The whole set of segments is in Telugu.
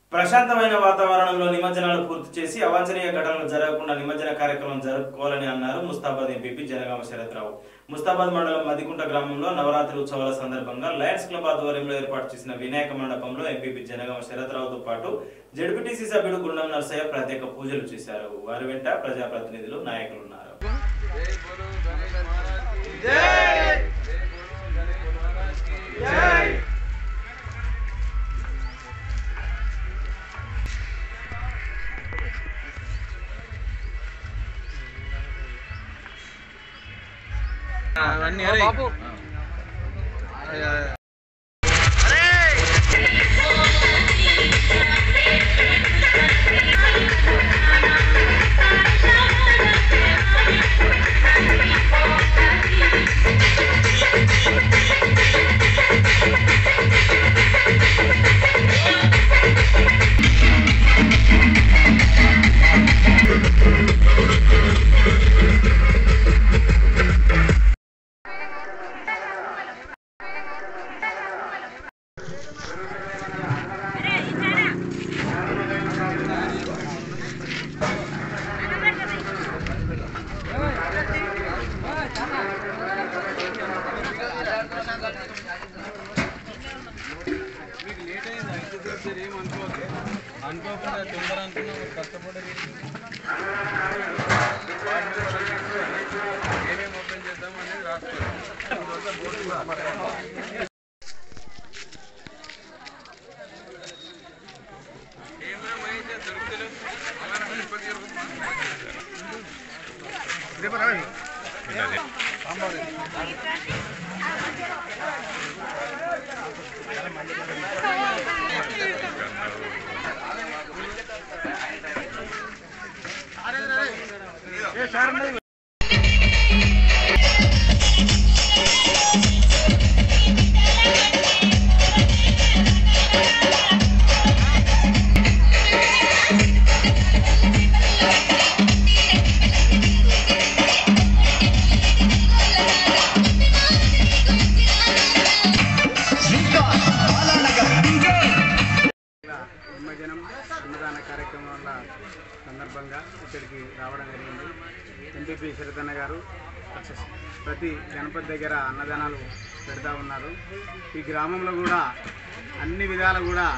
ప్రశాంతమైన వాతావరణంలో నిమజ్జనాలు పూర్తి చేసి అవాంఛనీయ ఘటనలు జరగకుండా నిమజ్జన కార్యక్రమం జరుపుకోవాలని అన్నారు ముస్తాబాద్ ఎంపీపీ జనగామ శరత్రావు ముస్తాబాద్ మండలం మదికుంట గ్రామంలో నవరాత్రి ఉత్సవాల సందర్భంగా లయన్స్ క్లబ్ ఆధ్వర్యంలో ఏర్పాటు చేసిన వినాయక మండపంలో ఎంపీపీ జనగామ శరత్రావుతో పాటు జడ్పీటీసీ సభ్యుడు గుండం నర్సయ్య ప్రత్యేక పూజలు చేశారు వారి వెంట ప్రజాప్రతినిధులు నాయకులు ఉన్నారు అవన్నీ అరే మీకు లేట్ అయింది అయితే సార్ ఏం అనుకోవద్దు అనుకోకుండా తొందర అనుకున్నాం కష్టపడి ఏమేమి ఓపెన్ చేద్దాం అనేది రాసుకోండి ఏమైనా అయితే దొరుకుతలేవు నిమజ్జనం అన్నదాన కార్యక్రమాల సందర్భంగా ఇక్కడికి రావడం జరిగింది ఎంపీపీ శరతన్న గారు ప్రతి గణపతి దగ్గర అన్నదానాలు పెడతా ఉన్నారు ఈ గ్రామంలో కూడా అన్ని విధాలు కూడా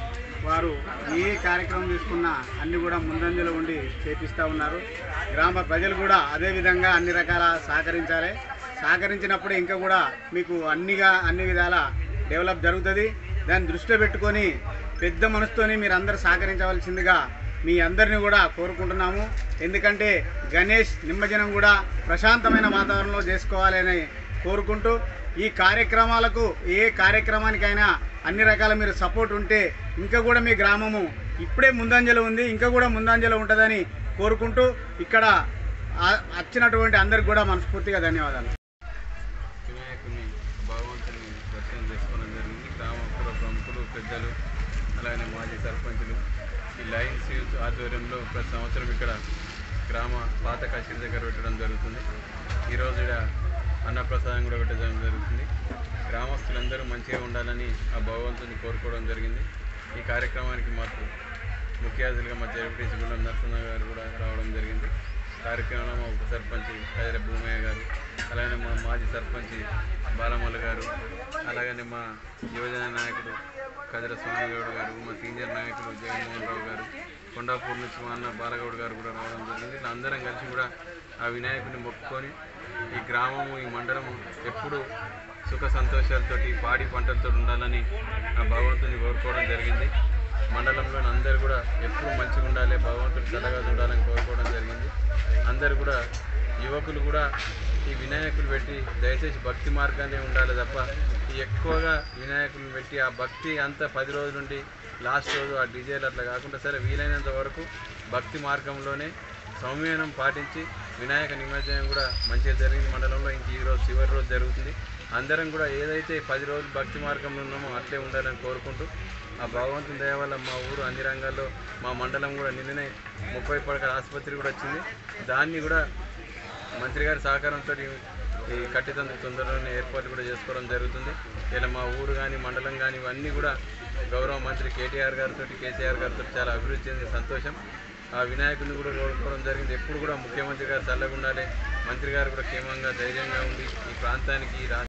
వారు ఏ కార్యక్రమం తీసుకున్నా అన్ని కూడా ముందంజలో ఉండి చేపిస్తూ ఉన్నారు గ్రామ ప్రజలు కూడా అదే విధంగా అన్ని రకాల సహకరించాలి సహకరించినప్పుడు ఇంకా కూడా మీకు అన్నిగా అన్ని విధాల డెవలప్ జరుగుతుంది దాన్ని దృష్టిలో పెట్టుకొని పెద్ద మనసుతోని మీరు అందరూ సహకరించవలసిందిగా మీ అందరిని కూడా కోరుకుంటున్నాము ఎందుకంటే గణేష్ నిమజ్జనం కూడా ప్రశాంతమైన వాతావరణంలో చేసుకోవాలని కోరుకుంటూ ఈ కార్యక్రమాలకు ఏ కార్యక్రమానికైనా అన్ని రకాల మీరు సపోర్ట్ ఉంటే ఇంకా కూడా మీ గ్రామము ఇప్పుడే ముందంజలో ఉంది ఇంకా కూడా ముందంజలో ఉంటుందని కోరుకుంటూ ఇక్కడ ఆ- వచ్చినటువంటి అందరికి కూడా మనస్ఫూర్తిగా ధన్యవాదాలు వినాయకుని భగవంతుని దర్శనం చేసుకోవడం జరిగింది గ్రామ పుర ప్రముఖులు పెద్దలు అలాగే మాజీ సర్పంచులు ఈ లయన్స్ యూత్ ఆధ్వర్యంలో ప్రతి సంవత్సరం ఇక్కడ గ్రామ పాత కచేరీ దగ్గర పెట్టడం జరుగుతుంది ఈరోజు ఇక్కడ అన్నప్రసాదం కూడా పెట్టడం జరుగుతుంది గ్రామస్తులందరూ మంచిగా ఉండాలని ఆ భగవంతుని కోరుకోవడం జరిగింది ఈ కార్యక్రమానికి మాకు ముఖ్య అతిథులుగా మా జడ్పీటీసీ గుండం నరసింహ గారు కూడా రావడం జరిగింది కార్యక్రమంలో మా ఉప సర్పంచ్ కదిర భూమయ్య గారు అలాగే మా మాజీ సర్పంచ్ బాలమల్ల గారు అలాగనే మా యువజన నాయకుడు కదిర స్వామిగౌడ్ గారు మా సీనియర్ నాయకుడు జగన్మోహన్ రావు గారు కొండాపూర్ నుంచి మా అన్న బాలగౌడ్ గారు కూడా రావడం జరిగింది ఇలా అందరం కలిసి కూడా ఆ వినాయకుడిని మొక్కుకొని ఈ గ్రామము ఈ మండలము ఎప్పుడు సుఖ సంతోషాలతోటి పాడి పంటలతో ఉండాలని ఆ భగవంతుని కోరుకోవడం జరిగింది మండలంలోని అందరూ కూడా ఎప్పుడు మంచిగా ఉండాలి భగవంతుడు చల్లగా చూడాలని కోరుకోవడం జరిగింది అందరూ కూడా యువకులు కూడా ఈ వినాయకులు పెట్టి దయచేసి భక్తి మార్గానే ఉండాలి తప్ప ఈ ఎక్కువగా వినాయకులను పెట్టి ఆ భక్తి అంతా పది రోజుల నుండి లాస్ట్ రోజు ఆ డీజేలు అట్లా కాకుండా సరే వీలైనంత వరకు భక్తి మార్గంలోనే సంయమనం పాటించి వినాయక నిమజ్జనం కూడా మంచిగా జరిగింది మండలంలో ఇంక ఈ రోజు చివరి రోజు జరుగుతుంది అందరం కూడా ఏదైతే పది రోజులు భక్తి మార్గంలో ఉన్నామో అట్లే ఉండాలని కోరుకుంటూ ఆ భగవంతుని దయ వల్ల మా ఊరు అన్ని రంగాల్లో మా మండలం కూడా నిన్ననే ముప్పై పడకల ఆసుపత్రి కూడా వచ్చింది దాన్ని కూడా మంత్రి గారి సహకారంతో ఈ కట్టితందుకు తొందరలోనే ఏర్పాటు కూడా చేసుకోవడం జరుగుతుంది ఇలా మా ఊరు కానీ మండలం కానీ ఇవన్నీ కూడా గౌరవ మంత్రి కేటీఆర్ గారితో కేసీఆర్ గారితో చాలా అభివృద్ధి చెందిన సంతోషం ఆ వినాయకుడిని కూడా కోరుకోవడం జరిగింది ఎప్పుడు కూడా ముఖ్యమంత్రి గారు చల్లగా ఉండాలి మంత్రి గారు కూడా క్షేమంగా ధైర్యంగా ఉండి ఈ ప్రాంతానికి ఈ రా